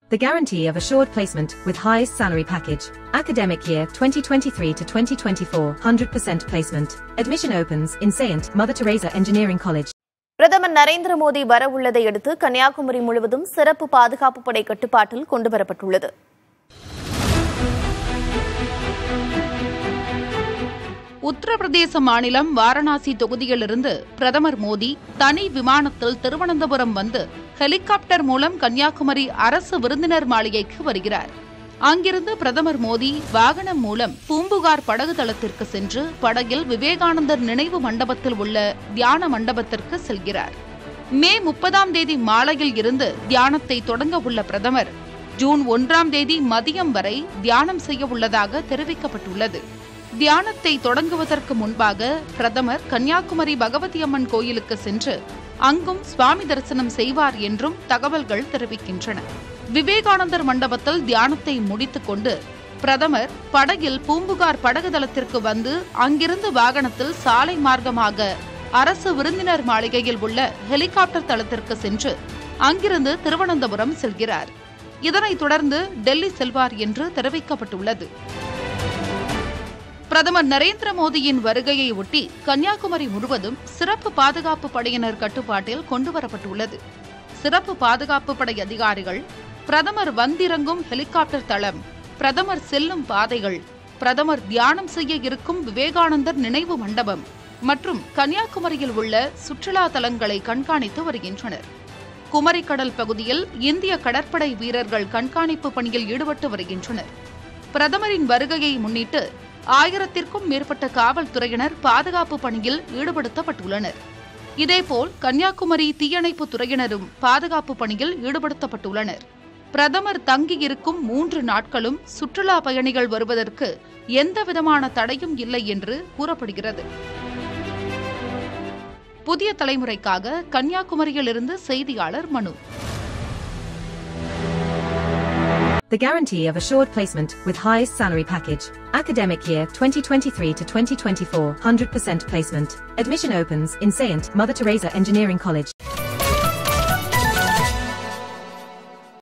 The guarantee of assured placement with highest salary package. Academic year 2023 to 2024, 100% placement. Admission opens in Saint Mother Teresa Engineering College. பிரதமர் நரேந்திர மோடி வரவுள்ளதை அடுத்து கன்னியாகுமரி முழுவதும் சிறப்பு பாதுகாப்பு படை கட்டுப்பாட்டில் கொண்டுவரப்பட்டுள்ளது உத்தரப்பிரதேச மாநிலம் வாரணாசி தொகுதியிலிருந்து பிரதமர் மோடி தனி விமானத்தில் திருவனந்தபுரம் வந்து ஹெலிகாப்டர் மூலம் கன்னியாகுமரி அரசு விருந்தினர் மாளிகைக்கு வருகிறார் அங்கிருந்து பிரதமர் மோடி வாகனம் மூலம் பூம்புகார் படகு தளத்திற்கு சென்று படகில் விவேகானந்தர் நினைவு மண்டபத்தில் உள்ள தியான மண்டபத்திற்கு செல்கிறார் மே முப்பதாம் தேதி மாலையில் இருந்து தியானத்தை தொடங்க உள்ள பிரதமர் ஜூன் ஒன்றாம் தேதி மதியம் வரை தியானம் செய்ய உள்ளதாக தெரிவிக்கப்பட்டுள்ளது தியானத்தை தொடங்குவதற்கு முன்பாக பிரதமர் கன்னியாகுமரி பகவதி அம்மன் கோயிலுக்கு சென்று அங்கும் சுவாமி தரிசனம் செய்வார் என்றும் தகவல்கள் தெரிவிக்கின்றன விவேகானந்தர் மண்டபத்தில் தியானத்தை முடித்துக் கொண்டு பிரதமர் படகில் பூம்புகார் படகு தளத்திற்கு வந்து அங்கிருந்து வாகனத்தில் சாலை மார்க்கமாக அரசு விருந்தினர் மாளிகையில் உள்ள ஹெலிகாப்டர் தளத்திற்கு சென்று அங்கிருந்து திருவனந்தபுரம் செல்கிறார் இதனைத் தொடர்ந்து டெல்லி செல்வார் என்று தெரிவிக்கப்பட்டுள்ளது பிரதமர் நரேந்திர மோடியின் வருகையை ஒட்டி கன்னியாகுமரி முழுவதும் சிறப்பு பாதுகாப்பு படையினர் கட்டுப்பாட்டில் கொண்டுவரப்பட்டுள்ளது சிறப்பு பாதுகாப்பு படை அதிகாரிகள் பிரதமர் வந்திறங்கும் ஹெலிகாப்டர் தளம் பிரதமர் செல்லும் பாதைகள் பிரதமர் தியானம் செய்ய இருக்கும் விவேகானந்தர் நினைவு மண்டபம் மற்றும் கன்னியாகுமரியில் உள்ள சுற்றுலா தலங்களை கண்காணித்து வருகின்றனர் குமரிக்கடல் பகுதியில் இந்திய கடற்படை வீரர்கள் கண்காணிப்பு பணியில் ஈடுபட்டு வருகின்றனர் பிரதமரின் வருகையை முன்னிட்டு ஆயிரத்திற்கும் மேற்பட்ட காவல்துறையினர் பாதுகாப்பு பணியில் ஈடுபடுத்தப்பட்டுள்ளனர் இதேபோல் கன்னியாகுமரி தீயணைப்பு துறையினரும் பாதுகாப்பு பணியில் ஈடுபடுத்தப்பட்டுள்ளனர் பிரதமர் தங்கியிருக்கும் மூன்று நாட்களும் சுற்றுலா பயணிகள் வருவதற்கு எந்தவிதமான தடையும் இல்லை என்று கூறப்படுகிறது புதிய தலைமுறைக்காக கன்னியாகுமரியிலிருந்து செய்தியாளர் மனு The guarantee of assured placement with highest salary package. Academic year 2023 to 2024, 100% placement. Admission opens in Saint Mother Teresa Engineering College.